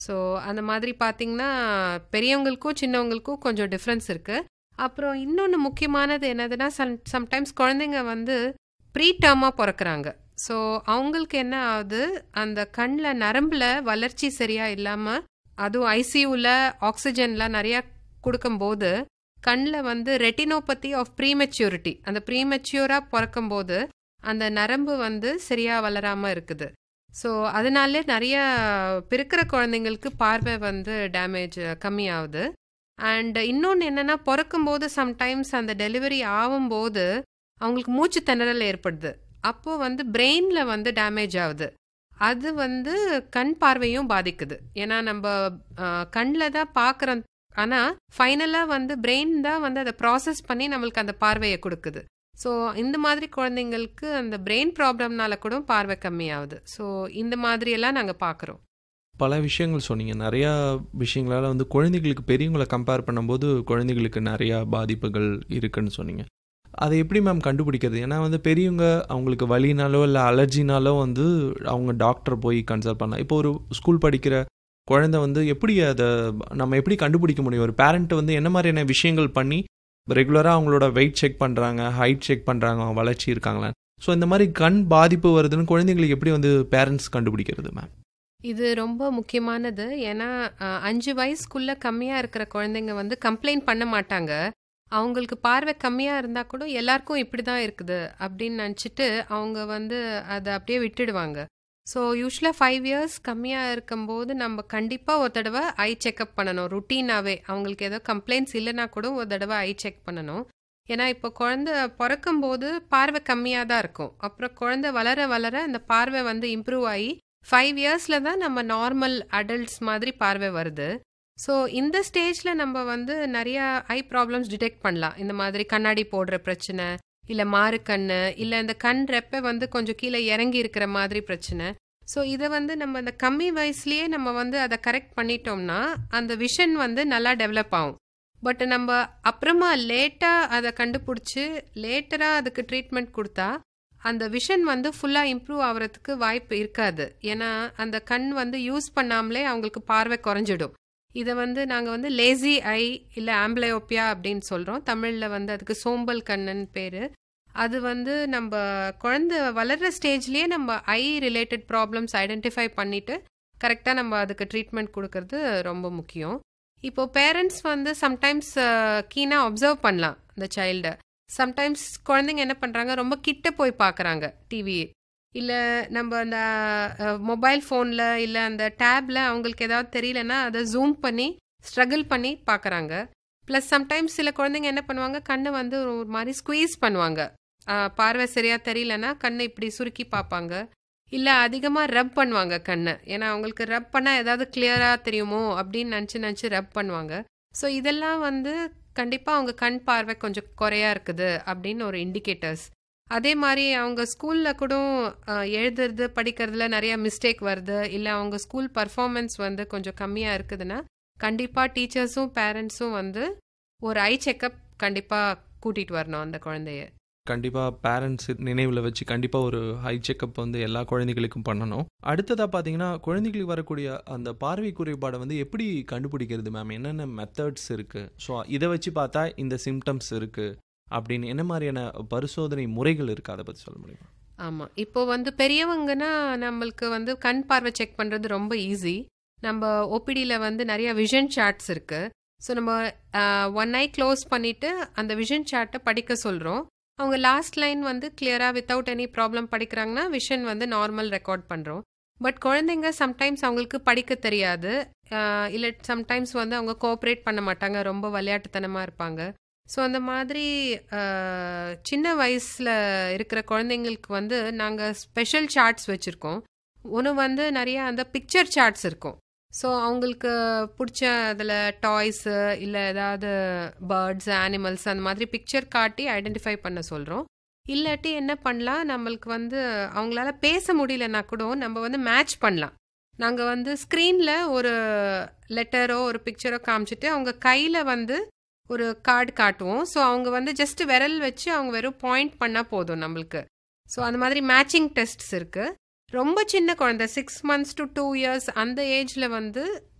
so அந்த மாதிரி பார்த்தீங்கன்னா பெரியவங்களுக்கும் சின்னவங்களுக்கும் கொஞ்சம் டிஃப்ரென்ஸ் இருக்கு அப்புறம் இன்னொன்று முக்கியமானது என்னதுன்னா சம் சம்டைம்ஸ் குழந்தைங்க வந்து ப்ரீ டேர்மாக பிறக்கறாங்க ஸோ அவங்களுக்கு என்ன ஆகுது அந்த கண்ணில் நரம்பில் வளர்ச்சி சரியா இல்லாமல் அதுவும் ஐசியூவில் ஆக்சிஜன்லாம் நிறையா கொடுக்கும்போது கண்ணில் வந்து ரெட்டினோபதி ஆஃப் ப்ரீமெच्योரிட்டி அந்த ப்ரீமெच्योராக பிறக்கும்போது அந்த நரம்பு வந்து சரியா வளராமல் இருக்குது ஸோ அதனாலே நிறைய பிறக்கிற குழந்தைங்களுக்கு பார்வை வந்து டேமேஜ் கம்மியாகுது அண்ட் இன்னொன்று என்னென்னா பிறக்கும்போது சம்டைம்ஸ் அந்த டெலிவரி ஆகும்போது அவங்களுக்கு மூச்சு திணறல் ஏற்படுது அப்போ வந்து பிரெயினில் வந்து டேமேஜ் ஆகுது அது வந்து கண் பார்வையும் பாதிக்குது ஏன்னா நம்ம கண்ணில் தான் பார்க்குறோம் ஆனால் ஃபைனலாக வந்து பிரெயின் தான் வந்து அதை ப்ராசஸ் பண்ணி நம்மளுக்கு அந்த பார்வையை கொடுக்குது ஸோ இந்த மாதிரி குழந்தைங்களுக்கு அந்த பிரெயின் ப்ராப்ளம்னால கூட பார்வை கம்மியாகுது ஸோ இந்த மாதிரியெல்லாம் நாங்கள் பார்க்குறோம் பல விஷயங்கள் சொன்னீங்க நிறையா விஷயங்களால் வந்து குழந்தைகளுக்கு பெரியவங்களை கம்பேர் பண்ணும்போது குழந்தைகளுக்கு நிறையா பாதிப்புகள் இருக்குன்னு சொன்னீங்க அதை எப்படி மேம் கண்டுபிடிக்கிறது ஏன்னா வந்து பெரியவங்க அவங்களுக்கு வலினாலோ இல்லை அலர்ஜினாலோ வந்து அவங்க டாக்டர் போய் கன்சல்ட் பண்ணலாம் இப்போ ஒரு ஸ்கூல் படிக்கிற குழந்தை வந்து எப்படி அதை நம்ம எப்படி கண்டுபிடிக்க முடியும் ஒரு பேரண்ட் வந்து என்ன மாதிரியான விஷயங்கள் பண்ணி ரெகுலராக அவங்களோட வெயிட் செக் பண்ணுறாங்க ஹைட் செக் பண்ணுறாங்க அவங்க வளர்ச்சி இருக்காங்களா ஸோ இந்த மாதிரி கண் பாதிப்பு வருதுன்னு குழந்தைங்களுக்கு எப்படி வந்து பேரண்ட்ஸ் கண்டுபிடிக்கிறது மேம் இது ரொம்ப முக்கியமானது ஏன்னா அஞ்சு வயசுக்குள்ள கம்மியாக இருக்கிற குழந்தைங்க வந்து கம்ப்ளைண்ட் பண்ண மாட்டாங்க அவங்களுக்கு பார்வை கம்மியாக இருந்தால் கூட எல்லாருக்கும் இப்படி தான் இருக்குது அப்படின்னு நினச்சிட்டு அவங்க வந்து அதை அப்படியே விட்டுடுவாங்க ஸோ யூஸ்வலாக ஃபைவ் இயர்ஸ் கம்மியாக இருக்கும்போது நம்ம கண்டிப்பாக ஒரு தடவை ஐ செக்அப் பண்ணணும் ருட்டீனாகவே அவங்களுக்கு ஏதோ கம்ப்ளைண்ட்ஸ் இல்லைனா கூட ஒரு தடவை ஐ செக் பண்ணணும் ஏன்னா இப்போ குழந்த பிறக்கும்போது பார்வை கம்மியாக தான் இருக்கும் அப்புறம் குழந்த வளர வளர அந்த பார்வை வந்து இம்ப்ரூவ் ஆகி ஃபைவ் இயர்ஸில் தான் நம்ம நார்மல் அடல்ட்ஸ் மாதிரி பார்வை வருது ஸோ இந்த ஸ்டேஜில் நம்ம வந்து நிறையா ஐ ப்ராப்ளம்ஸ் டிடெக்ட் பண்ணலாம் இந்த மாதிரி கண்ணாடி போடுற பிரச்சனை இல்லை மாறு கண்ணு இல்லை இந்த கண் ரெப்பை வந்து கொஞ்சம் கீழே இறங்கி இருக்கிற மாதிரி பிரச்சனை ஸோ இதை வந்து நம்ம இந்த கம்மி வயசுலேயே நம்ம வந்து அதை கரெக்ட் பண்ணிட்டோம்னா அந்த விஷன் வந்து நல்லா டெவலப் ஆகும் பட் நம்ம அப்புறமா லேட்டாக அதை கண்டுபிடிச்சி லேட்டராக அதுக்கு ட்ரீட்மெண்ட் கொடுத்தா அந்த விஷன் வந்து ஃபுல்லாக இம்ப்ரூவ் ஆகிறதுக்கு வாய்ப்பு இருக்காது ஏன்னா அந்த கண் வந்து யூஸ் பண்ணாமலே அவங்களுக்கு பார்வை குறைஞ்சிடும் இதை வந்து நாங்கள் வந்து லேசி ஐ இல்லை ஆம்பிளையோப்பியா அப்படின்னு சொல்கிறோம் தமிழில் வந்து அதுக்கு சோம்பல் கண்ணுன்னு பேர் அது வந்து நம்ம குழந்த வளர்கிற ஸ்டேஜ்லேயே நம்ம ஐ ரிலேட்டட் ப்ராப்ளம்ஸ் ஐடென்டிஃபை பண்ணிவிட்டு கரெக்டாக நம்ம அதுக்கு ட்ரீட்மெண்ட் கொடுக்கறது ரொம்ப முக்கியம் இப்போ பேரண்ட்ஸ் வந்து சம்டைம்ஸ் கீனாக அப்சர்வ் பண்ணலாம் இந்த சைல்டை சம்டைம்ஸ் குழந்தைங்க என்ன பண்ணுறாங்க ரொம்ப கிட்ட போய் பார்க்குறாங்க டிவி இல்லை நம்ம அந்த மொபைல் ஃபோனில் இல்லை அந்த டேப்பில் அவங்களுக்கு ஏதாவது தெரியலன்னா அதை ஜூம் பண்ணி ஸ்ட்ரகிள் பண்ணி பார்க்குறாங்க ப்ளஸ் சம்டைம்ஸ் சில குழந்தைங்க என்ன பண்ணுவாங்க கண்ணை வந்து ஒரு மாதிரி ஸ்குவீஸ் பண்ணுவாங்க பார்வை சரியாக தெரியலன்னா கண்ணை இப்படி சுருக்கி பார்ப்பாங்க இல்லை அதிகமாக ரப் பண்ணுவாங்க கண்ணை ஏன்னா அவங்களுக்கு ரப் பண்ணால் ஏதாவது கிளியராக தெரியுமோ அப்படின்னு நினச்சி நினச்சி ரப் பண்ணுவாங்க ஸோ இதெல்லாம் வந்து கண்டிப்பாக அவங்க கண் பார்வை கொஞ்சம் குறையா இருக்குது அப்படின்னு ஒரு இண்டிகேட்டர்ஸ் அதே மாதிரி அவங்க ஸ்கூலில் கூட எழுதுறது படிக்கிறதுல நிறைய மிஸ்டேக் வருது இல்லை அவங்க ஸ்கூல் பர்ஃபார்மன்ஸ் வந்து கொஞ்சம் கம்மியாக இருக்குதுன்னா கண்டிப்பாக டீச்சர்ஸும் பேரண்ட்ஸும் வந்து ஒரு ஐ செக்கப் கண்டிப்பாக கூட்டிகிட்டு வரணும் அந்த குழந்தைய கண்டிப்பாக பேரண்ட்ஸ் நினைவில் வச்சு கண்டிப்பாக ஒரு ஹை செக்கப் வந்து எல்லா குழந்தைகளுக்கும் பண்ணணும் அடுத்ததாக பார்த்தீங்கன்னா குழந்தைகளுக்கு வரக்கூடிய அந்த பார்வை குறைபாடை வந்து எப்படி கண்டுபிடிக்கிறது மேம் என்னென்ன மெத்தட்ஸ் இருக்குது ஸோ இதை வச்சு பார்த்தா இந்த சிம்டம்ஸ் இருக்குது அப்படின்னு என்ன மாதிரியான பரிசோதனை முறைகள் இருக்குது அதை பற்றி சொல்ல முடியுமா ஆமாம் இப்போ வந்து பெரியவங்கன்னா நம்மளுக்கு வந்து கண் பார்வை செக் பண்ணுறது ரொம்ப ஈஸி நம்ம ஓபிடியில் வந்து நிறைய விஷன் சார்ட்ஸ் இருக்குது ஸோ நம்ம ஒன் ஐ க்ளோஸ் பண்ணிவிட்டு அந்த விஷன் சார்ட்டை படிக்க சொல்கிறோம் அவங்க லாஸ்ட் லைன் வந்து கிளியராக வித்தவுட் எனி ப்ராப்ளம் படிக்கிறாங்கன்னா விஷன் வந்து நார்மல் ரெக்கார்ட் பண்ணுறோம் பட் குழந்தைங்க சம்டைம்ஸ் அவங்களுக்கு படிக்க தெரியாது இல்லை சம்டைம்ஸ் வந்து அவங்க கோஆப்ரேட் பண்ண மாட்டாங்க ரொம்ப விளையாட்டுத்தனமாக இருப்பாங்க ஸோ அந்த மாதிரி சின்ன வயசில் இருக்கிற குழந்தைங்களுக்கு வந்து நாங்கள் ஸ்பெஷல் சார்ட்ஸ் வச்சுருக்கோம் ஒன்று வந்து நிறைய அந்த பிக்சர் சார்ட்ஸ் இருக்கும் ஸோ அவங்களுக்கு பிடிச்ச அதில் டாய்ஸு இல்லை ஏதாவது பேர்ட்ஸ் அனிமல்ஸ் அந்த மாதிரி பிக்சர் காட்டி ஐடென்டிஃபை பண்ண சொல்கிறோம் இல்லாட்டி என்ன பண்ணலாம் நம்மளுக்கு வந்து அவங்களால பேச முடியலன்னா கூட நம்ம வந்து மேட்ச் பண்ணலாம் நாங்கள் வந்து ஸ்க்ரீனில் ஒரு லெட்டரோ ஒரு பிக்சரோ காமிச்சிட்டு அவங்க கையில் வந்து ஒரு கார்டு காட்டுவோம் ஸோ அவங்க வந்து ஜஸ்ட் விரல் வச்சு அவங்க வெறும் பாயிண்ட் பண்ணால் போதும் நம்மளுக்கு ஸோ அந்த மாதிரி மேட்சிங் டெஸ்ட்ஸ் இருக்குது ரொம்ப சின்ன குழந்தை six months to two years அந்த ஏஜ்ல வந்து